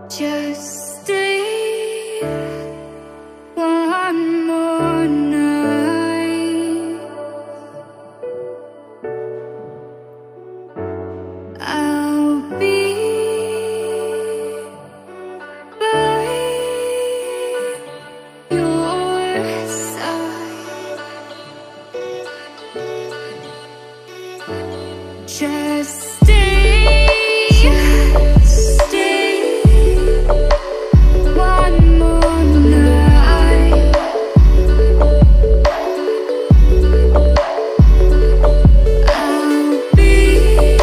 Just stay one more night. I'll be by your side. Just stay, stay one more night. I'll be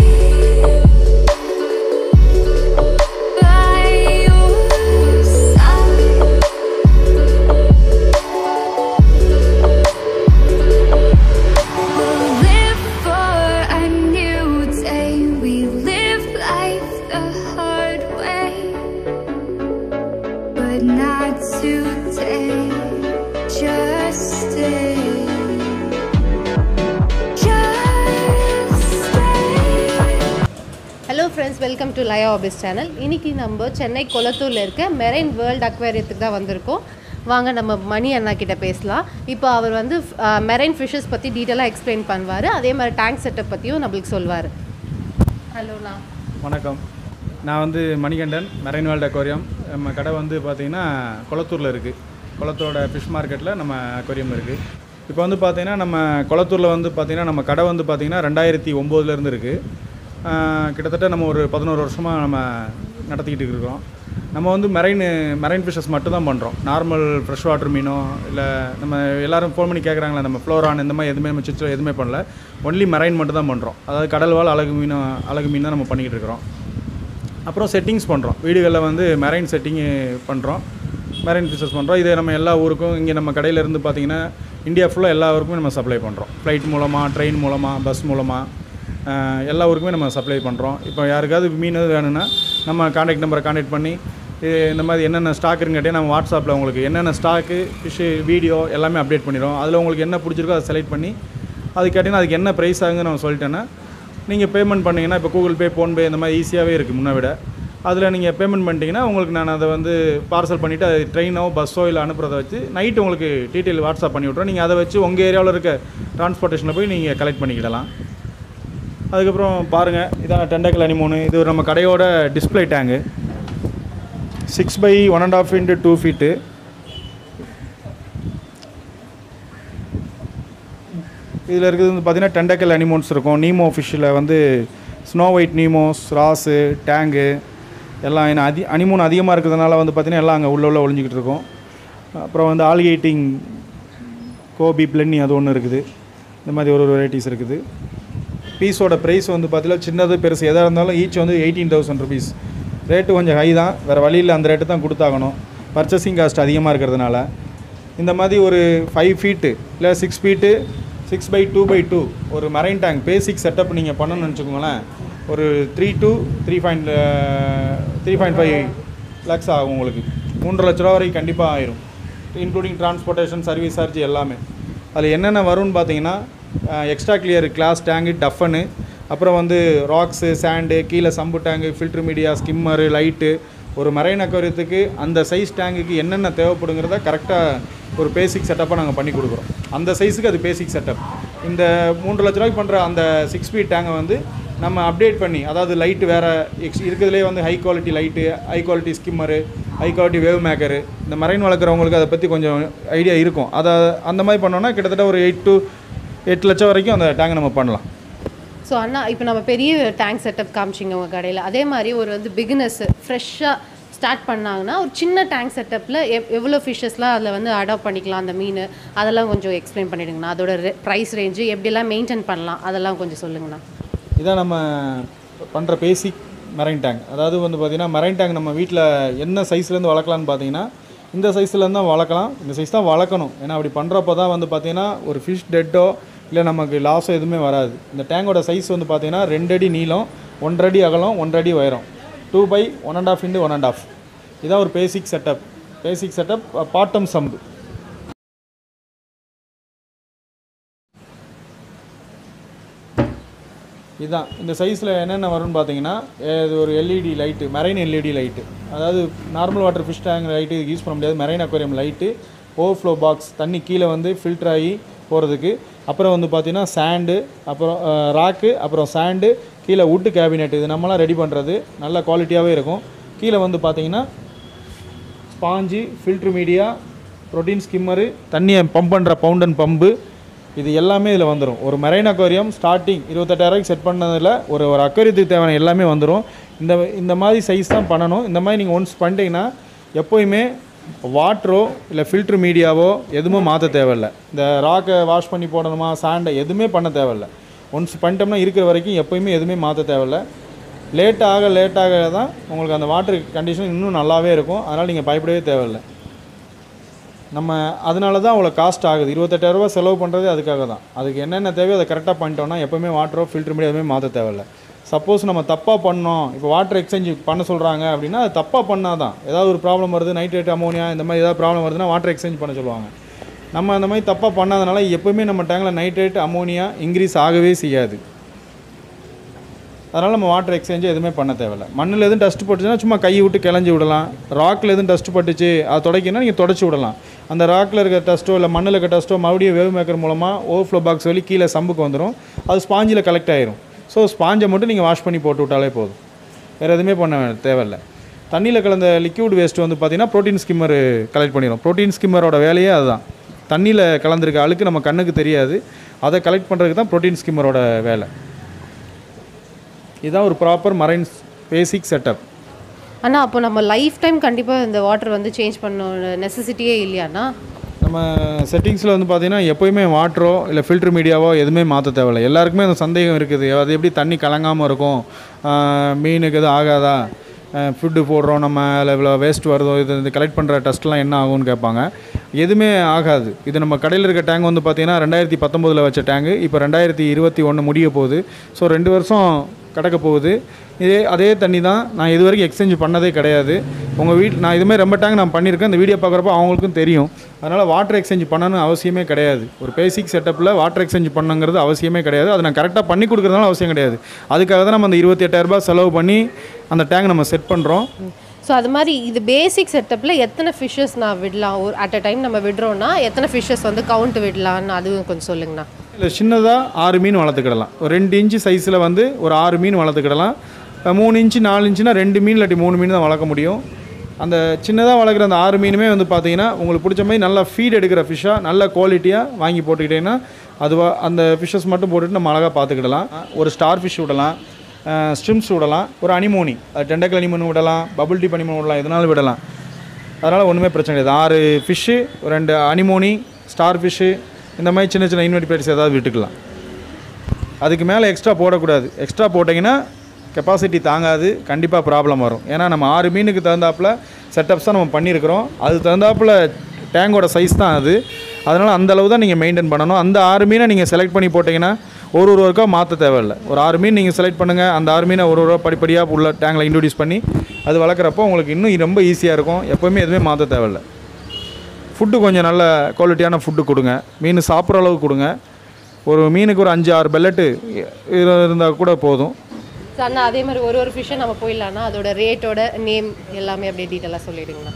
by your side. We'll live for a new day. We live life the hard way, but not today. Just stay. Just stay. Hello friends welcome to Laya office channel இன்னைக்கு நம்ம சென்னை கொளத்தூரில் இருக்க marine world அக்வேரியத்துக்கு தான் வந்திருக்கோம் வாங்க நம்ம மணி அண்ணா கிட்ட பேசலாம் இப்போ அவர் வந்து மெரைன் ஃபிஷஸ் பற்றி டீட்டெயிலாக எக்ஸ்பிளைன் பண்ணுவார் அதே மாதிரி டேங்க் செட்டப் பற்றியும் நம்மளுக்கு சொல்வார் ஹலோண்ணா வணக்கம் நான் வந்து மணிகண்டன் மெரைன் வேர்ல்ட் அக்வாரியம் நம்ம கடை வந்து பார்த்திங்கன்னா குளத்தூரில் இருக்குது குளத்தூரோட ஃபிஷ் மார்க்கெட்டில் நம்ம அக்வாரியம் இருக்குது இப்போ வந்து பார்த்திங்கன்னா நம்ம குளத்தூரில் வந்து பார்த்திங்கன்னா நம்ம கடை வந்து பார்த்திங்கன்னா ரெண்டாயிரத்தி ஒம்போதுலேருந்து இருக்குது கிட்டத்தட்ட நம்ம ஒரு பதினோரு வருஷமாக நம்ம நடத்திக்கிட்டு இருக்கிறோம் நம்ம வந்து மெரைன் மெரைன் ஃபிஷஸ் மட்டும் தான் பண்ணுறோம் நார்மல் ஃப்ரெஷ் வாட்டர் மீனோ இல்லை நம்ம எல்லாரும் ஃபோன் பண்ணி கேட்குறாங்களே நம்ம ஃப்ளோரான் இந்த மாதிரி எதுவுமே நம்ம சிச்சில் எதுவுமே பண்ணல ஒன்லி மெரைன் மட்டும் தான் பண்ணுறோம் அதாவது கடல் வாழ் அழகு மீன் அழகு மீன் தான் நம்ம பண்ணிக்கிட்டு இருக்கிறோம் அப்புறம் செட்டிங்ஸ் பண்ணுறோம் வீடுகளில் வந்து மெரைன் செட்டிங்கு பண்ணுறோம் மெரைன் ஃபிஷஸ் பண்ணுறோம் இது நம்ம எல்லா ஊருக்கும் இங்கே நம்ம கடையில இருந்து பார்த்தீங்கன்னா இந்தியா ஃபுல்லாக எல்லா ஊருக்குமே நம்ம சப்ளை பண்ணுறோம் ஃப்ளைட் மூலமாக ட்ரெயின் மூலமாக பஸ் மூலமாக ஆஹ், எல்லா ஊருக்குமே நம்ம சப்ளை பண்ணுறோம் இப்போ யாருக்காவது மீன் எதுவும் வேணும்னா நம்ம காண்டாக்ட் நம்பரை காண்டாக்ட் பண்ணி இது இந்த மாதிரி என்னென்ன ஸ்டாக் இருக்குன்னு நம்ம வாட்ஸ்அப்பில் உங்களுக்கு என்னென்ன ஸ்டாக்கு ஃபிஷ்ஷு வீடியோ எல்லாமே அப்டேட் பண்ணிடுவோம் அதில் உங்களுக்கு என்ன பிடிச்சிருக்கோ அதை செலக்ட் பண்ணி அது கேட்டிங்கன்னா அதுக்கு என்ன ப்ரைஸ் ஆகுதுன்னு நான் சொல்லிட்டேன்னா நீங்கள் பேமெண்ட் பண்ணிங்கன்னா இப்போ கூகுள் பே ஃபோன்பே இந்த மாதிரி ஈஸியாகவே இருக்குது முன்ன விட அதில் நீங்கள் பேமெண்ட் பண்ணிட்டீங்கன்னா உங்களுக்கு நான் அதை வந்து பார்சல் பண்ணிவிட்டு அது ட்ரெயினோ பஸ்ஸோ இல்லை அனுப்புறதை வச்சு நைட்டு உங்களுக்கு டீட்டெயில் வாட்ஸ்அப் பண்ணி விட்றோம் நீங்கள் அதை வச்சு உங்கள் ஏரியாவில் இருக்க டிரான்ஸ்போர்ட்டேஷனில் போய் நீங்கள் கலெக்ட் பண்ணிக்கிடலாம் அதுக்கப்புறம் பாருங்கள் இதான் டெண்டக்கல் அனிமோனு இது நம்ம கடையோட display tank six by one and half into two feet இதில் இருக்கிறது வந்து பார்த்தீங்கன்னா டெண்டக்கல் அனிமோன்ஸ் இருக்கும் நீமோ ஃபிஷ்ஷில் வந்து snow white Nemos wrasse tank எல்லாம் ஏன்னா அதி அனிமோன் அதிகமாக இருக்கிறதுனால வந்து பார்த்தீங்கன்னா எல்லாம் அங்கே உள்ள உள்ள ஒளிஞ்சிக்கிட்டு இருக்கும் அப்புறம் வந்து ஆல்கேட்டிங் கோபி பிளன்னி அது ஒன்று இருக்குது இந்த மாதிரி ஒரு ஒரு வெரைட்டிஸ் இருக்குது பீஸோட ப்ரைஸ் வந்து பார்த்தீங்கன்னா சின்னது பெருசு எதாக இருந்தாலும் ஈச் வந்து எயிட்டீன் தௌசண்ட் ருபீஸ் ரேட்டு கொஞ்சம் ஹை தான் வேறு வழியில் அந்த ரேட்டு தான் கொடுத்தாகணும் பர்ச்சேசிங் காஸ்ட் அதிகமாக இருக்கிறதுனால இந்த மாதிரி ஒரு ஃபைவ் ஃபீட்டு இல்லை six feet six by two by two ஒரு மரைன் டேங்க் பேசிக் செட்டப் நீங்கள் பண்ணணும்னு வச்சுக்கோங்களேன் ஒரு three two three point three point five lakhs ஆகும் உங்களுக்கு மூன்றரை லட்ச ரூபா வரைக்கும் கண்டிப்பாக ஆயிரும் இன்க்ளூடிங் டிரான்ஸ்போர்ட்டேஷன் சர்வீஸ் சார்ஜ் எல்லாமே அதில் என்னென்ன வரும்னு பார்த்தீங்கன்னா எக்ஸ்ட்ரா கிளியர் கிளாஸ் டேங்கு டஃபனு அப்புறம் வந்து ராக்ஸு சாண்டு கீழே sump tank filter media skimmer light ஒரு மரைன் அக்வாரியத்துக்கு அந்த சைஸ் டேங்குக்கு என்னென்ன தேவைப்படுங்கிறத கரெக்டாக ஒரு பேசிக் செட்டப்பாக நாங்கள் பண்ணி கொடுக்குறோம் அந்த சைஸுக்கு அது பேசிக் செட்டப் இந்த மூன்று லட்ச ரூபாய்க்கு பண்ணுற அந்த சிக்ஸ் ஃபீட் டேங்கை வந்து நம்ம அப்டேட் பண்ணி அதாவது லைட்டு வேறு எக்ஸ் இருக்கிறதுலே வந்து high quality light high quality skimmer high quality wave maker இந்த மரைன் வளர்க்குறவங்களுக்கு அதை பற்றி கொஞ்சம் ஐடியா இருக்கும் அதை அந்த மாதிரி பண்ணோன்னா கிட்டத்தட்ட ஒரு எயிட் டு எட்டு லட்சம் வரைக்கும் அந்த டேங்கை நம்ம பண்ணலாம் ஸோ அண்ணா இப்போ நம்ம பெரிய டேங்க் செட்டப் காமிச்சிங்க உங்கள் கடையில் அதே மாதிரி ஒரு வந்து பிகினஸ் ஃப்ரெஷ்ஷாக ஸ்டார்ட் பண்ணாங்கன்னா ஒரு சின்ன டேங்க் செட்டப்பில் எவ் எவ்வளோ ஃபிஷ்ஷஸ்லாம் அதில் வந்து அடாப்ட் பண்ணிக்கலாம் அந்த மீன் அதெல்லாம் கொஞ்சம் எக்ஸ்பிளைன் பண்ணிடுங்கண்ணா அதோட ப்ரைஸ் ரேஞ்சு எப்படிலாம் மெயின்டைன் பண்ணலாம் அதெல்லாம் கொஞ்சம் சொல்லுங்கண்ணா இதான் நம்ம பண்ணுற பேசிக் மரைன் டேங்க் அதாவது வந்து பார்த்திங்கன்னா மரைன் டேங்க் நம்ம வீட்டில் என்ன சைஸ்லேருந்து வளர்க்கலான்னு பார்த்தீங்கன்னா இந்த சைஸ்லேருந்து தான் வளர்க்கலாம் இந்த சைஸ் தான் வளர்க்கணும் ஏன்னா அப்படி பண்ணுறப்போ தான் வந்து பார்த்திங்கன்னா ஒரு ஃபிஷ் டெட்டோ இல்லை நமக்கு லாஸோ எதுவுமே வராது இந்த டேங்கோட சைஸ் வந்து பார்த்திங்கன்னா ரெண்டு அடி நீளம் ஒன்றரை அடி அகலம் ஒன்றரை அடி உயரம் two by one and half into one and half இதான் ஒரு basic setup basic setup bottom sump இதுதான் இந்த சைஸில் என்னென்ன வரும்னு பார்த்தீங்கன்னா இது ஒரு LED light marine LED light அதாவது normal water fish tank light use பண்ண முடியாது marine aquarium light overflow box தண்ணி கீழே வந்து ஃபில்டர் ஆகி போகிறதுக்கு அப்புறம் வந்து பார்த்தீங்கன்னா சாண்டு அப்புறம் ராக்கு அப்புறம் சாண்டு கீழே வுட்டு கேபினெட் இது நம்மளாம் ரெடி பண்ணுறது நல்ல குவாலிட்டியாகவே இருக்கும் கீழே வந்து பார்த்தீங்கன்னா sponge filter media protein skimmer தண்ணியை பம்ப் பண்ணுற பவுண்டன் பம்பு இது எல்லாமே இதில் வந்துடும் ஒரு மெரைன் அக்வேரியம் ஸ்டார்டிங் இருபத்தெட்டாயிரூவாய்க்கு செட் பண்ணதில் ஒரு ஒரு அக்வேரியத்துக்கு தேவையான எல்லாமே வந்துடும் இந்த இந்த மாதிரி சைஸ் தான் பண்ணணும் இந்த மாதிரி நீங்கள் ஒன்ஸ் பண்ணிட்டீங்கன்னா எப்போயுமே வாட்டரோ இல்லை ஃபில்ட்ரு மீடியாவோ எதுவுமே மாற்ற தேவையில்ல இந்த ராக்கை வாஷ் பண்ணி போடணுமா சாண்டை எதுவுமே பண்ண தேவையில்ல ஒன்ஸ் பண்ணிட்டோம்னா இருக்கிற வரைக்கும் எப்போயுமே எதுவுமே மாற்ற தேவையில்ல லேட் ஆக லேட் ஆக தான் உங்களுக்கு அந்த வாட்டர் கண்டிஷன் இன்னும் நல்லாவே இருக்கும் அதனால் நீங்கள் பயப்படவே தேவையில்லை நம்ம அதனால தான் அவ்வளோ காஸ்ட் ஆகுது இருபத்தெட்டாயிரரூபா செலவு பண்ணுறதே அதுக்காக தான் அதுக்கு என்னென்ன தேவையோ அதை கரெக்டாக பண்ணிட்டோம்னா எப்போவுமே வாட்டரோ ஃபில்டர் மீடியா எதுவுமே மாற்ற தேவையில்ல சப்போஸ் நம்ம தப்பாக பண்ணோம் இப்போ வாட்டர் எக்ஸ்சேஞ்ச் பண்ண சொல்கிறாங்க அப்படின்னா அது தப்பாக பண்ணால் தான் ஏதாவது ஒரு ப்ராப்ளம் வருது நைட்ரேட் அமோனியா இந்த மாதிரி ஏதாவது ப்ராப்ளம் வருதுன்னா வாட்டர் எக்ஸ்சேஞ்ச் பண்ண சொல்லுவாங்க நம்ம அந்த மாதிரி தப்பாக பண்ணாதனால எப்போவுமே நம்ம டேங்கில் நைட்ரேட் அமோனியா இன்க்ரீஸ் ஆகவே செய்யாது அதனால் நம்ம வாட்டர் எக்ஸ்சேஞ்சு எதுவுமே பண்ண தேவையில்ல மண்ணில் எதுவும் டஸ்ட் பட்டுச்சுன்னா சும்மா கையை விட்டு கிளஞ்சி விடலாம் ராக்கில் எதுவும் டஸ்ட் பட்டுச்சு அதை துடைக்கணும்னா நீங்கள் தொடச்சி விடலாம் அந்த ராக்கில் இருக்க டஸ்ட்டோ இல்லை மண்ணில் இருக்க டஸ்ட்டோ மறுபடியும் வேவ் மேக்கர் மூலமாக ஓவர்ஃப்ளோ பாக்ஸ் வழி கீழே சம்புக்கு வந்துடும் அது ஸ்பாஞ்சில் கலெக்ட் ஆயிரும் ஸோ ஸ்பாஞ்சை மட்டும் நீங்கள் வாஷ் பண்ணி போட்டு விட்டாலே போதும் வேறு எதுவுமே பண்ண வே- தேவையில்ல தண்ணியில் கலந்த லிக்யூட் வேஸ்ட் வந்து பார்த்தீங்கன்னா ப்ரோட்டீன் ஸ்கிம்மர் கலெக்ட் பண்ணிடும் ப்ரோட்டீன் ஸ்கிம்மரோட வேலையே அதுதான் தண்ணியில் கலந்துருக்க அழுக்கு நம்ம கண்ணுக்கு தெரியாது அதை கலெக்ட் பண்ணுறதுக்கு தான் ப்ரோட்டீன் ஸ்கிம்மரோட வேலை இதுதான் ஒரு ப்ராப்பர் மரைன் பேசிக் செட்டப் அண்ணா அப்போ நம்ம லைஃப் டைம் கண்டிப்பாக இந்த வாட்டர் வந்து சேஞ்ச் பண்ண நெசசிட்டியே இல்லையாண்ணா நம்ம செட்டிங்ஸில் வந்து பார்த்தீங்கன்னா எப்போயுமே வாட்டரோ இல்லை ஃபில்டர் மீடியாவோ எதுவுமே மாற்ற தேவையில்ல எல்லாருக்குமே அந்த சந்தேகம் இருக்குது அது எப்படி தண்ணி கலங்காமல் இருக்கும் ஆஹ் மீனுக்கு எதுவும் ஆகாதா ஃபுட்டு போடுறோம் நம்ம அதில் இவ்வளோ வேஸ்ட் வருதோ இது இது கலெக்ட் பண்ணுற டஸ்ட்லாம் என்ன ஆகும்னு கேட்பாங்க எதுவுமே ஆகாது இது நம்ம கடையில் இருக்க டேங்க் வந்து பார்த்தீங்கன்னா ரெண்டாயிரத்தி பத்தொம்போதில் வச்ச டேங்கு இப்போ ரெண்டாயிரத்தி இருபத்தி ஒன்று முடிய போகுது ஸோ ரெண்டு வருஷம் கிடக்க போகுது இதே அதே தண்ணி தான் நான் இது வரைக்கும் எக்ஸ்சேஞ்ச் பண்ணதே கிடையாது உங்கள் வீட் நான் இதுமாதிரி ரொம்ப டேங்க் நான் பண்ணியிருக்கேன் இந்த வீடியோ பார்க்குறப்ப அவங்களுக்கும் தெரியும் அதனால் வாட்டர் எக்ஸ்சேஞ்ச் பண்ணணும்னு அவசியமே கிடையாது ஒரு பேசிக் செட்டப்பில் வாட்டர் எக்ஸ்சேஞ்ச் பண்ணுங்கிறது அவசியமே கிடையாது அதை நான் கரெக்டாக பண்ணி கொடுக்குறதுனால அவசியம் கிடையாது அதுக்காக தான் நம்ம அந்த இருபத்தி எட்டாயிரரூபா செலவு பண்ணி அந்த டேங்க் நம்ம செட் பண்ணுறோம் ஸோ அது மாதிரி இது பேசிக் செட்டப்பில் எத்தனை ஃபிஷ்ஷஸ் நான் விடலாம் ஒரு அட் அ டைம் நம்ம விடுறோன்னா எத்தனை ஃபிஷ்ஷஸ் வந்து கவுண்ட் விடலான்னு அதுவும் கொஞ்சம் சொல்லுங்கண்ணா இல்லை சின்னதாக ஆறு மீன் வளர்த்துக்கிடலாம் ஒரு ரெண்டு இன்ச்சு சைஸில் வந்து ஒரு ஆறு மீன் வளர்த்துக்கிடலாம் அஹ் மூணு இன்ச்சு நாலு இன்ச்சுனா ரெண்டு மீன் இல்லாட்டி மூணு மீன் தான் வளர்க்க முடியும் அந்த சின்னதாக வளர்க்குற அந்த ஆறு மீனுமே வந்து பார்த்தீங்கன்னா உங்களுக்கு பிடிச்ச மாதிரி நல்லா ஃபீட் எடுக்கிற ஃபிஷ்ஷாக நல்ல குவாலிட்டியாக வாங்கி போட்டுக்கிட்டீங்கன்னா அதுவா அந்த ஃபிஷ்ஷஸ் மட்டும் போட்டுட்டு நம்ம அழகாக பார்த்துக்கிடலாம் ஒரு ஸ்டார் ஃபிஷ் விடலாம் ஸ்ட்ரிம்ஸ் விடலாம் ஒரு அனிமோனி அது டெண்டக்கல் அனிமோனி விடலாம் பபுள் டீப் அனிமோனி விடலாம் எதனாலும் விடலாம் அதனால் ஒன்றுமே பிரச்சனை கிடையாது ஆறு ஃபிஷ்ஷு ரெண்டு அனிமோனி ஸ்டார் ஃபிஷ்ஷு இந்த மாதிரி சின்ன சின்ன இன்வெர்டிபிளேட்ஸ் ஏதாவது விட்டுக்கலாம் அதுக்கு மேலே எக்ஸ்ட்ரா போடக்கூடாது எக்ஸ்ட்ரா போட்டிங்கன்னா கெப்பாசிட்டி தாங்காது கண்டிப்பாக ப்ராப்ளம் வரும் ஏன்னா நம்ம ஆறு மீனுக்கு தகுந்தாப்புல செட்டப்ஸ் தான் நம்ம பண்ணியிருக்கிறோம் அது தகுந்தாப்புல டேங்கோட சைஸ் தான் அது அதனால் அந்த அளவு தான் நீங்கள் மெயின்டைன் பண்ணணும் அந்த ஆறு மீனை நீங்கள் செலக்ட் பண்ணி போட்டிங்கன்னா ஒரு ஒரு ஒருக்கா மாற்ற தேவையில்லை ஒரு ஆறு மீன் நீங்கள் செலக்ட் பண்ணுங்கள் அந்த ஆறு மீனை ஒரு ஒரு படிப்படியாக உள்ள டேங்கில் இன்ட்ரடியூஸ் பண்ணி அது வளர்க்குறப்போ உங்களுக்கு இன்னும் ரொம்ப ஈஸியாக இருக்கும் எப்போவுமே எதுவுமே மாற்ற தேவையில்லை ஃபுட்டு கொஞ்சம் நல்ல குவாலிட்டியான ஃபுட்டு கொடுங்க மீன் சாப்பிட்ற அளவுக்கு கொடுங்க ஒரு மீனுக்கு ஒரு அஞ்சு ஆறு பெல்லட்டு இருந்தால் கூட போதும் ஸோ அண்ணா அதே மாதிரி ஒரு ஒரு ஃபிஷ்ஷை நம்ம போயிடலாம்னா அதோட ரேட்டோட நேம் எல்லாமே அப்படியே டீட்டெயிலாக சொல்லிடுங்கண்ணா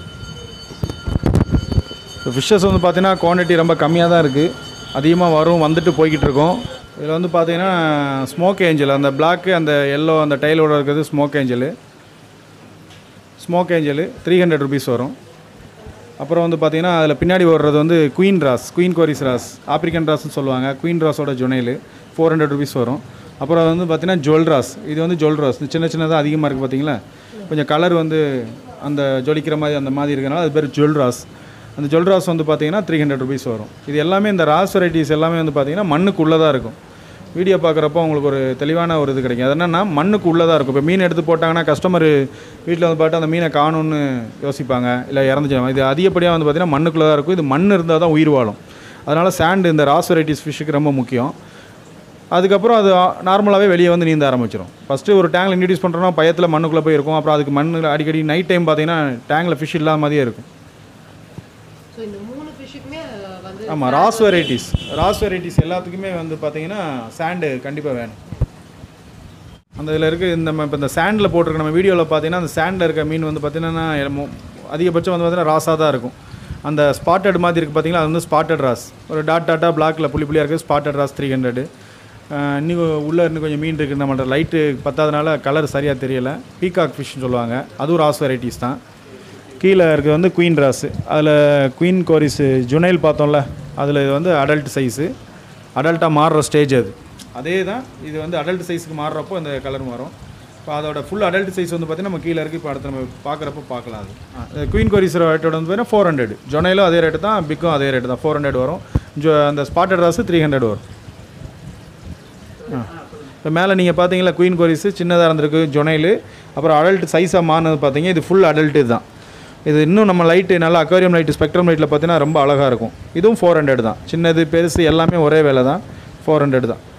இப்போ ஃபிஷ்ஷஸ் வந்து பார்த்தீங்கன்னா குவான்டிட்டி ரொம்ப கம்மியாக தான் இருக்குது அதிகமாக வரும் வந்துட்டு போய்கிட்டு இருக்கோம் இதில் வந்து பார்த்தீங்கன்னா ஸ்மோக் ஏஞ்சல் அந்த பிளாக்கு அந்த எல்லோ அந்த டைலோட இருக்கிறது smoke angel smoke angel three hundred rupees வரும் அப்புறம் வந்து பார்த்தீங்கன்னா அதில் பின்னாடி வர்றது வந்து queen wrasse queen coris wrasse African ராஸ்னு சொல்லுவாங்க குயின் ராஸோட ஜொனைலு ஃபோர் ஹண்ட்ரட் ருபீஸ் வரும் அப்புறம் வந்து பார்த்தீங்கன்னா ஜுவல் ராஸ் இது வந்து ஜுவல் ராஸ் இந்த சின்ன சின்னதாக அதிகமாக இருக்குது பார்த்தீங்களா கொஞ்சம் கலர் வந்து அந்த ஜொலிக்கிற மாதிரி அந்த மாதிரி இருக்கனால அது பேர் ஜுவல் ராஸ் அந்த ஜுவல் ராஸ் வந்து பார்த்தீங்கன்னா த்ரீ ஹண்ட்ரட் ருபீஸ் வரும் இது எல்லாமே இந்த ராஸ் வெரைட்டிஸ் எல்லாமே வந்து பார்த்தீங்கன்னா மண்ணுக்குள்ளே தான் இருக்கும் வீடியோ பார்க்குறப்போ உங்களுக்கு ஒரு தெளிவான ஒரு இது கிடைக்கும் அது என்னென்னா மண்ணுக்கு உள்ளதாக இருக்கும் இப்போ மீன் எடுத்து போட்டாங்கன்னா கஸ்டமர் வீட்டில் வந்து பார்த்து அந்த மீனை காணும்னு யோசிப்பாங்க இல்லை இறந்துச்சு இது அதிகப்படியாக வந்து பார்த்திங்கன்னா மண்ணுக்குள்ளே தான் இருக்கும் இது மண் இருந்தால் தான் உயிர் வாழும் அதனால் சாண்டு இந்த ராஸ் வெரைட்டிஸ் ஃபிஷ்ஷுக்கு ரொம்ப முக்கியம் அதுக்கப்புறம் அது நார்மலாகவே வெளியே வந்து நீந்த ஆரம்பிச்சிடும் ஃபஸ்ட்டு ஒரு டேங்கில் இன்ட்ரடியூஸ் பண்ணுறோன்னா பயத்தில் மண்ணுக்குள்ளே போய் இருக்கும் அப்புறம் அதுக்கு மண்ணில் அடிக்கடி நைட் டைம் பார்த்தீங்கன்னா டேங்கில் ஃபிஷ் இல்லாத மாதிரியே இருக்கும் ஸோ இந்த மூணு ஃபிஷ்ஷுக்குமே வந்து ஆமாம் ராஸ் வெரைட்டிஸ் ராஸ் வெரைட்டிஸ் எல்லாத்துக்குமே வந்து பார்த்தீங்கன்னா சாண்டு கண்டிப்பாக வேணும் அந்த இதில் இருக்க இந்த நம்ம இப்போ இந்த சாண்டில் போட்டிருக்க நம்ம வீடியோவில் பார்த்தீங்கன்னா அந்த சாண்டில் இருக்க மீன் வந்து பார்த்தீங்கன்னா மொ- அதிகபட்சம் வந்து பார்த்தீங்கன்னா ராஸாக தான் இருக்கும் அந்த ஸ்பாட்டட் மாதிரி இருக்குது பார்த்தீங்களா அது வந்து ஸ்பாட்டட் ராஸ் ஒரு டாட் டாட்டா பிளாக்ல புள்ளி புள்ளியாக இருக்குது ஸ்பாட்டட் ராஸ் த்ரீ ஹண்ட்ரடு இன்னும் உள்ளே இன்னும் கொஞ்சம் மீன் இருக்குது நம்மள்ட்ட லைட்டு பத்தாதனால கலர் சரியாக தெரியல பீகாக் ஃபிஷ்னு சொல்லுவாங்க அதுவும் ராஸ் வெரைட்டிஸ் தான் கீழே இருக்கிறது வந்து குயின் ராஸ் அதில் குயின் கோரிஸ் ஜுனைல் பார்த்தோம்ல அதில் இது வந்து அடல்ட் சைஸு அடல்ட்டாக மாறுற ஸ்டேஜ் அது அதே தான் இது வந்து அடல்ட் சைஸுக்கு மாறுறப்போ இந்த கலர் மாறும் இப்போ அதோட ஃபுல் அடல்ட் சைஸ் வந்து பார்த்தீங்கன்னா நம்ம கீழே இருக்குது இப்போ அடுத்து நம்ம பார்க்குறப்போ பார்க்கலாம் அது குயின் கோரிஸ் ரேட்டோட வந்து பார்த்தீங்கன்னா ஃபோர் ஹண்ட்ரட் ஜொனைலும் அதே ரேட்டு தான் பிக்கும் அதே ரேட்டு தான் ஃபோர் ஹண்ட்ரட் வரும் ஜோ அந்த ஸ்பாட்டட் ராஸு த்ரீ ஹண்ட்ரட் வரும் இப்போ மேலே நீங்கள் பார்த்தீங்களா குயின் கோரிஸு சின்னதாக இருந்திருக்கு ஜொனைலு அப்புறம் அடல்ட் சைஸாக மாறினது பார்த்தீங்க இது ஃபுல் அடல்ட்டு தான் இது இன்னும் நம்ம லைட்டு நல்லா அக்வாரியம் லைட்டு ஸ்பெக்ட்ரம் லைட்டில் பார்த்தீங்கன்னா ரொம்ப அழகாக இருக்கும் இதுவும் ஃபோர் ஹண்ட்ரட் தான் சின்னது பெருசு எல்லாமே ஒரே விலை தான் ஃபோர் ஹண்ட்ரட் தான்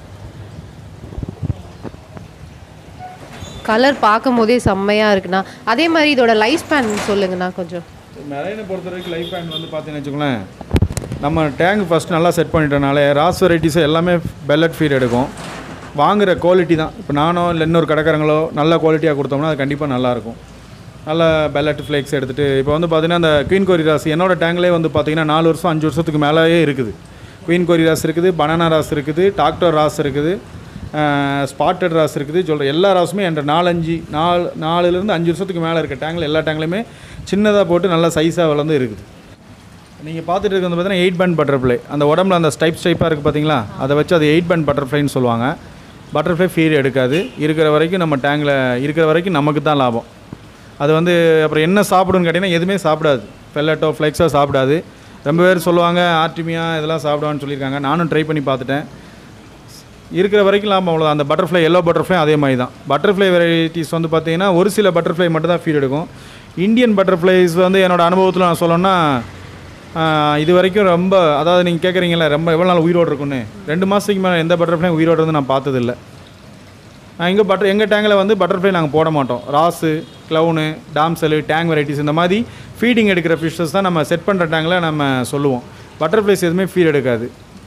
கலர் பார்க்கும் போதே செம்மையாக இருக்குண்ணா அதே மாதிரி இதோட லைஃப் ஸ்பேன் சொல்லுங்கண்ணா கொஞ்சம் மெரைனை பொறுத்த வரைக்கும் லைஃப் பேண்ட் வந்து பார்த்தீங்கன்னு வச்சுக்கோங்களேன் நம்ம டேங்க் ஃபஸ்ட் நல்லா செட் பண்ணிட்டனால ராஸ் வெரைட்டிஸ் எல்லாமே பெல்லட் ஃபீட் எடுக்கும் வாங்குற குவாலிட்டி தான் இப்போ நானோ இல்லை இன்னொரு கடைக்காரங்களோ நல்ல குவாலிட்டியாக கொடுத்தோம்னா அது கண்டிப்பாக நல்லாயிருக்கும் நல்ல பெல்லட் ஃப்ளேக்ஸ் எடுத்துகிட்டு இப்போ வந்து பார்த்தீங்கன்னா அந்த குயின் கோரி ராஸ் என்னோட டேங்க்லேயே வந்து பார்த்தீங்கன்னா நாலு வருஷம் அஞ்சு வருஷத்துக்கு மேலேயே இருக்குது குயின் கோரி ராஸ் இருக்குது பனானா ராஸ் இருக்குது டாக்டர் ராஸ் இருக்குது ஸ்பாட்டட் ராஸ் இருக்குது சொல்கிற எல்லா ராஸுமே என்ற நாலஞ்சு நாலு நாலுலேருந்து அஞ்சு வருஷத்துக்கு மேலே இருக்க டேங்கில் எல்லா டேங்க்லையுமே சின்னதாக போட்டு நல்லா சைஸாக வளர்ந்து இருக்குது நீங்கள் பார்த்துட்டு இருக்கிறது பார்த்தீங்கன்னா எயிட் பேண்ட் பட்டர்ஃப்ளை அந்த உடம்புல அந்த ஸ்டைப் ஸ்டைப்பாக இருக்குது பார்த்தீங்களா அதை வச்சு அது எயிட் பேண்ட் பட்டர்ஃப்ளைன்னு சொல்லுவாங்க பட்டர்ஃப்ளை ஃபீட் எடுக்காது இருக்கிற வரைக்கும் நம்ம டேங்கில் இருக்கிற வரைக்கும் நமக்கு தான் லாபம் அது வந்து அப்புறம் என்ன சாப்பிடுன்னு கேட்டிங்கன்னா எதுவுமே சாப்பிடாது பெல்லட்டோ ஃப்ளெக்ஸோ சாப்பிடாது ரொம்ப பேர் சொல்லுவாங்க ஆர்டிமியா இதெல்லாம் சாப்பிடுவான்னு சொல்லியிருக்காங்க நானும் ட்ரை பண்ணி பார்த்துட்டேன் இருக்கிற வரைக்கும் லாபம் அவ்வளோ அந்த பட்டர்ஃப்ளை எல்லோ பட்டர்ஃப்ளை அதே மாதிரி தான் பட்டர்ஃப்ளை வெரைட்டிஸ் வந்து பார்த்தீங்கன்னா ஒரு சில பட்டர்ஃப்ளை மட்டும் தான் ஃபீட் எடுக்கும் இந்தியன் பட்டர்ஃப்ளைஸ் வந்து என்னோட அனுபவத்தில் நான் சொல்லணும்னா ஆஹ், இது வரைக்கும் ரொம்ப அதாவது நீங்கள் கேட்குறீங்களா ரொம்ப எவ்வளோ நாள் உயிரோடு இருக்குன்னு ரெண்டு மாதத்துக்கு மேலே எந்த பட்டர்ஃப்ளையும் உயிரோடு இருந்து நான் பார்த்ததில்ல நான் எங்கள் பட்டர் எங்கள் டேங்கில் வந்து பட்டர்ஃப்ளை நாங்கள் போட மாட்டோம் wrasse clown damsel tang varieties இந்த மாதிரி ஃபீடிங் எடுக்கிற ஃபிஷ்ஷஸ் தான் நம்ம செட் பண்ணுற டேங்கில் நம்ம சொல்லுவோம் பட்டர்ஃப்ளைஸ் எதுவுமே ஃபீட் எடுக்காது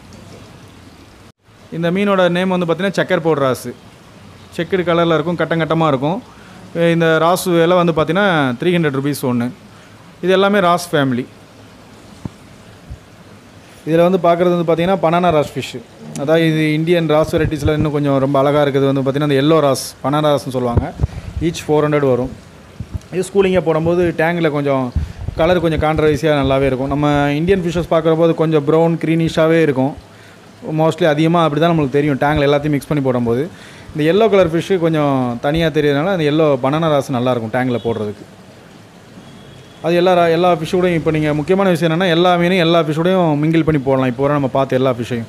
இந்த மீனோட நேம் வந்து பார்த்தீங்கன்னா சக்கர் போட் ராஸு செக்குடு கலரில் இருக்கும் கட்டம் கட்டமாக இருக்கும் அஹ் இந்த ராஸ் விலை வந்து பார்த்தீங்கன்னா த்ரீ ஹண்ட்ரட் ருபீஸ் ஒன்று இது எல்லாமே ராஸ் ஃபேமிலி இதில் வந்து பார்க்குறது வந்து பார்த்தீங்கன்னா பனானா ராஸ் ஃபிஷ்ஷு அதாவது இது இந்தியன் ராஸ் வெரைட்டிஸில் இன்னும் கொஞ்சம் ரொம்ப அழகாக இருக்குது வந்து பார்த்தீங்கன்னா அந்த எல்லோ ராஸ் பனானா ராஸ்னு சொல்லுவாங்க ஈச் ஃபோர் ஹண்ட்ரட் வரும் இது ஸ்கூலிங்கே போடும்போது டேங்கில் கொஞ்சம் கலர் கொஞ்சம் கான்ட்ரவைஸியாக நல்லாவே இருக்கும் நம்ம இந்தியன் ஃபிஷ்ஷஸ் பார்க்குறபோது கொஞ்சம் ப்ரௌன் க்ரீனிஷாகவே இருக்கும் மோஸ்ட்லி அதிகமாக அப்படி தான் நம்மளுக்கு தெரியும் டேங்கில் எல்லாத்தையும் மிக்ஸ் பண்ணி போடும்போது இந்த எல்லோ கலர் ஃபிஷ்ஷு கொஞ்சம் தனியாக தெரியறதுனால அந்த எல்லோ பனானா ராஸ் நல்லாயிருக்கும் டேங்கில் போடுறதுக்கு அது எல்லா ரா- எல்லா ஃபிஷ்ஷோடையும் இப்போ நீங்கள் முக்கியமான விஷயம் என்னென்னா எல்லா மீனையும் எல்லா ஃபிஷ்ஷோடையும் மிங்கிள் பண்ணி போடலாம் இப்போ வரை நம்ம பார்த்த எல்லா ஃபிஷ்ஷையும்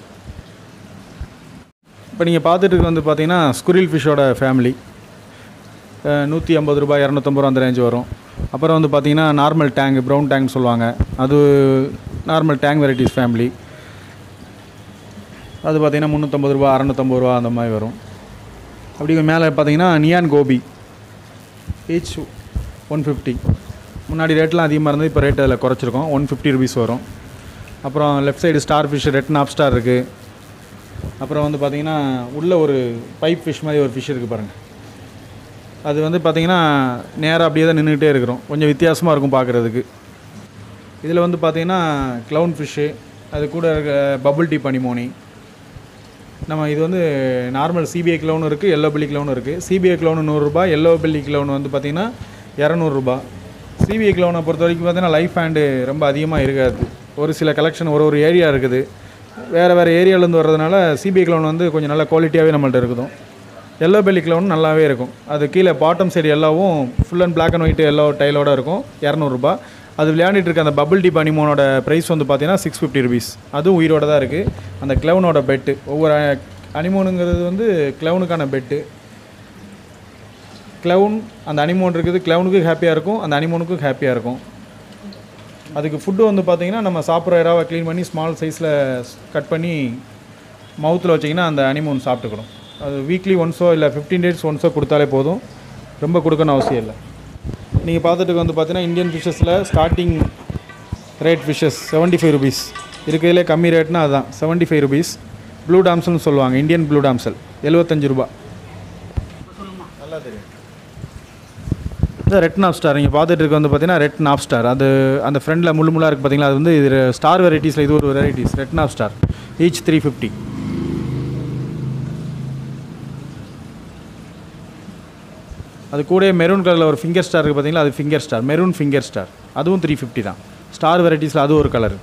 இப்போ நீங்கள் பார்த்துட்டு இருக்கிறது வந்து பார்த்தீங்கன்னா ஸ்குரில் ஃபிஷ்ஷோட ஃபேமிலி நூற்றி ஐம்பது ரூபாய் இரநூத்தம்பது ரூபா அந்த ரேஞ்ச் வரும் அப்புறம் வந்து பார்த்தீங்கன்னா நார்மல் டேங்க் ப்ரௌன் டேங்க் சொல்லுவாங்க அது நார்மல் டேங்க் வெரைட்டிஸ் ஃபேமிலி அது பார்த்தீங்கன்னா முந்நூற்றம்பது ரூபா அறநூற்றம்பது ரூபா அந்த மாதிரி வரும் அப்படி மேலே பார்த்தீங்கன்னா neon goby each one fifty முன்னாடி ரேட்லாம் அதிகமாக இருந்தது இப்போ ரேட் அதில் குறைச்சிருக்கோம் ஒன் ஃபிஃப்டி ருபீஸ் வரும் அப்புறம் left side star fish red knob star இருக்குது அப்புறம் வந்து பார்த்தீங்கன்னா உள்ள ஒரு பைப் ஃபிஷ் மாதிரி ஒரு ஃபிஷ் இருக்குது பாருங்கள் அது வந்து பார்த்தீங்கன்னா நேராக அப்படியே தான் நின்றுக்கிட்டே இருக்கிறோம் கொஞ்சம் வித்தியாசமாக இருக்கும் பார்க்குறதுக்கு இதில் வந்து பார்த்தீங்கன்னா க்ளவுன் ஃபிஷ்ஷு அது கூட இருக்க பபுள் டீ பனிமோனி நம்ம இது வந்து நார்மல் சிபிஐ க்ளவுன் இருக்குது எல்லோ பில்லி க்ளவுன் இருக்குது சிபிஐ க்ளவுன் நூறுரூபா எல்லோ பில்லி க்ளவுன் வந்து பார்த்தீங்கன்னா இரநூறுபா சிபிஐ க்ளவுனை பொறுத்த வரைக்கும் பார்த்தீங்கன்னா லைஃப் ஹேண்டு ரொம்ப அதிகமாக இருக்காது ஒரு சில கலெக்ஷன் ஒரு ஒரு ஏரியா இருக்குது வேறு வேறு ஏரியாவிலேருந்து வர்றதுனால சிபிஐ க்ளவுன் வந்து கொஞ்சம் நல்ல குவாலிட்டியாகவே நம்மள்ட்ட இருக்குதும் எல்லோ பெல்லி க்ளவுன் நல்லாவே இருக்கும் அது கீழே பாட்டம் சைடு எல்லாவும் full and black and white yellow டைலோட இருக்கும் இரநூறுபா அது விளையாண்டுட்டு இருக்க அந்த பபிள் டிப் அனிமோனோட ப்ரைஸ் வந்து பார்த்தீங்கன்னா சிக்ஸ் ஃபிஃப்டி ருபீஸ் அதுவும் உயிரோட தான் இருக்குது அந்த க்ளவுனோட பெட்டு ஒவ்வொரு அனிமோனுங்கிறது வந்து க்ளவுனுக்கான பெட்டு க்ளவுன் அந்த அனிமோன் இருக்குது க்ளவுனுக்கு ஹாப்பியாக இருக்கும் அந்த அனிமோனுக்கும் ஹாப்பியாக இருக்கும் அதுக்கு ஃபுட்டு வந்து பார்த்தீங்கன்னா நம்ம சாப்பிட்ற இறாவை க்ளீன் பண்ணி ஸ்மால் சைஸில் கட் பண்ணி மவுத்தில் வச்சிங்கன்னா அந்த அனிமோன் சாப்பிட்டுக்கணும் அது வீக்லி ஒன்ஸோ இல்லை ஃபிஃப்டீன் டேஸ் ஒன்ஸோ கொடுத்தாலே போதும் ரொம்ப கொடுக்கணும் அவசியம் இல்லை நீங்கள் பார்த்துட்டு வந்து பார்த்தீங்கன்னா இந்தியன் ஃபிஷ்ஷஸில் starting rate fishes seventy five rupees இருக்கிறதுலே கம்மி ரேட்னா அதுதான் செவன்ட்டி ஃபைவ் ருபீஸ் ப்ளூ டாம்சல்னு சொல்லுவாங்க இந்தியன் ப்ளூ டாம்சல் எழுபத்தஞ்சு ரூபா இந்த ரெட் நாப் ஸ்டார் நீங்கள் பார்த்துட்டு இருக்க வந்து பார்த்தீங்கன்னா ரெட் நாப் ஸ்டார் அது அந்த ஃப்ரண்டில் முள்ளு முள்ளாக இருக்குது பார்த்தீங்களா அது வந்து இது ஸ்டார் வெரைட்டிஸில் இது ஒரு varieties red knob star each three fifty அது கூட மெரூன் கலரில் ஒரு ஃபிங்கர் ஸ்டார் இருக்குது பார்த்தீங்களா அது finger star maroon finger star அதுவும் த்ரீ ஃபிஃப்டி தான் ஸ்டார் வெரைட்டிஸில் அது ஒரு கலர்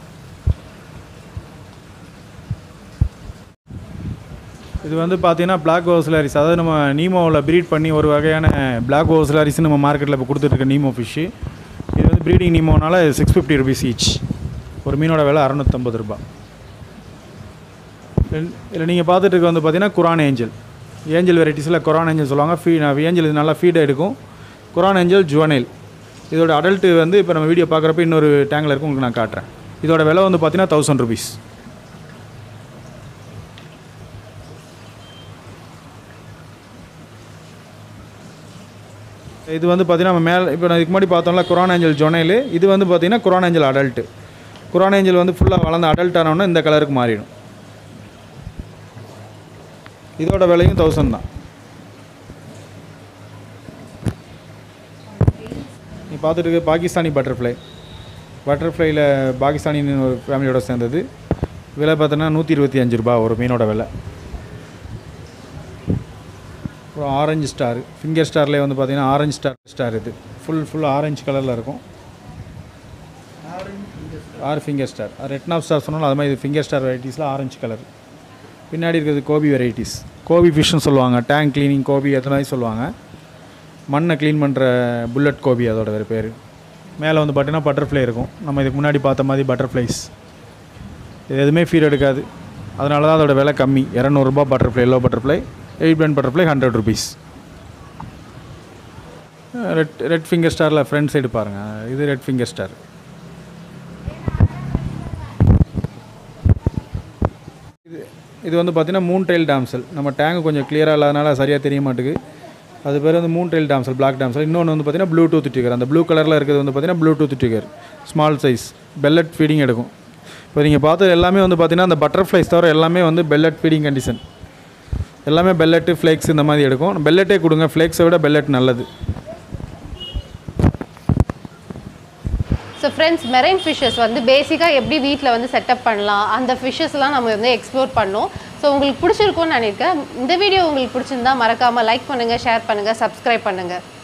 இது வந்து பார்த்தீங்கன்னா பிளாக் ஓஸ்லாரிஸ் அதாவது நம்ம நீமோவில் ப்ரீட் பண்ணி ஒரு வகையான பிளாக் ஓஸ்லாரிஸ் நம்ம மார்க்கெட்டில் இப்போ கொடுத்துட்ருக்க நீமோ ஃபிஷ்ஷு இது வந்து ப்ரீடிங் நீமோனால சிக்ஸ் ஃபிஃப்டி ருபீஸ் ஈச் ஒரு மீனோட விலை அறநூற்றம்பது ரூபாய் இதில் நீங்கள் பார்த்துட்டு இருக்க வந்து பார்த்தீங்கன்னா குரான் ஏஞ்சல் ஏஞ்சல் வெரைட்டிஸில் குரான் ஏஞ்சல் சொல்லுவாங்க ஃபீ ஏஞ்சல் இது நல்லா ஃபீட் எடுக்கும் குரான் ஏஞ்சல் ஜுவனேல் இதோட அடல்ட்டு வந்து இப்போ நம்ம வீடியோ பார்க்குறப்ப இன்னொரு டேங்கில் இருக்கும் உங்களுக்கு நான் காட்டுறேன் இதோட விலை வந்து பார்த்தீங்கன்னா தௌசண்ட் ருபீஸ் இது வந்து பார்த்தீங்கன்னா நம்ம மேலே இப்போ நான் இதுக்கு முன்னாடி பார்த்தோம்ல குரான் ஏஞ்சல் ஜொனைலு இது வந்து பார்த்தீங்கன்னா Koran angel adult Koran angel வந்து ஃபுல்லாக வளர்ந்த அடல்ட் ஆனோன்னா இந்த கலருக்கு மாறிடும் இதோட விலையும் தௌசண்ட் தான் நீ பார்த்துட்டு இருக்க பாகிஸ்தானி பட்டர்ஃப்ளை பட்டர்ஃப்ளையில் பாகிஸ்தானின்னு ஒரு ஃபேமிலியோட சேர்ந்தது விலை பார்த்தோன்னா நூற்றி இருபத்தி அஞ்சு ரூபா ஒரு மீனோட விலை அப்புறம் ஆரஞ்சு ஸ்டார் ஃபிங்கர் ஸ்டார்லேயே வந்து பார்த்தீங்கன்னா ஆரஞ்சு ஸ்டார் ஸ்டார் இது ஃபுல் ஃபுல் ஆரஞ்சு கலரில் இருக்கும் ஆறு ஃபிங்கர் ஸ்டார் ரெட்னாப் ஸ்டார் சொன்னாலும் அது மாதிரி இது ஃபிங்கர் ஸ்டார் வெரைட்டிஸில் ஆரஞ்சு கலர் பின்னாடி இருக்கிறது கோபி வெரைட்டிஸ் கோபி ஃபிஷ்னு சொல்லுவாங்க டேங்க் க்ளீனிங் கோபி எத்தனை மாதிரி சொல்லுவாங்க மண்ணை க்ளீன் பண்ணுற புல்லட் கோபி அதோட வேறு பேர் மேலே வந்து பார்த்தீங்கன்னா பட்டர்ஃப்ளை இருக்கும் நம்ம இதுக்கு முன்னாடி பார்த்த மாதிரி பட்டர்ஃப்ளைஸ் இது எதுவுமே ஃபீட் எடுக்காது அதனால தான் அதோட விலை கம்மி இரநூறுபா பட்டர்ஃப்ளை எல்லோ பட்டர்ஃப்ளை எயிட் பிளான் butterfly hundred rupees red red finger ஸ்டாரில் ஃப்ரண்ட் சைடு பாருங்கள் இது ரெட் ஃபிங்கர் ஸ்டார் இது இது வந்து பார்த்தீங்கன்னா மூன் டைல் டாம்சல் நம்ம டேங்க் கொஞ்சம் கிளியராக இல்லாதனால சரியாக தெரிய மாட்டேங்குது அது பேர் வந்து moon tail damsel black damsel இன்னொன்று வந்து பார்த்தீங்கன்னா ப்ளூடூத் டிகர் அந்த ப்ளூ கலரில் இருக்கிறது வந்து பார்த்தீங்கன்னா bluetooth tiger small size pellet feeding எடுக்கும் இப்போ நீங்கள் பார்த்தது எல்லாமே வந்து பார்த்தீங்கன்னா அந்த பட்டர்ஃப்ளைஸ் தவிர எல்லாமே வந்து பெல்லட் ஃபீடிங் கண்டிஷன் எல்லாமே பெல்லட்டு ஃப்ளேக்ஸ் இந்த மாதிரி எடுக்கும் பெல்லட்டே கொடுங்க ஃப்ளேக்ஸை விட பெல்லட் நல்லது ஸோ ஃப்ரெண்ட்ஸ் மெரைன் ஃபிஷ்ஷஸ் வந்து பேசிக்காக எப்படி வீட்டில் வந்து செட்டப் பண்ணலாம் அந்த ஃபிஷ்ஷஸ்லாம் நம்ம வந்து எக்ஸ்ப்ளோர் பண்ணோம் ஸோ உங்களுக்கு பிடிச்சிருக்கும்னு நினைக்கிறேன் இந்த வீடியோ உங்களுக்கு பிடிச்சிருந்தா மறக்காமல் லைக் பண்ணுங்கள் ஷேர் பண்ணுங்கள் சப்ஸ்கிரைப் பண்ணுங்கள்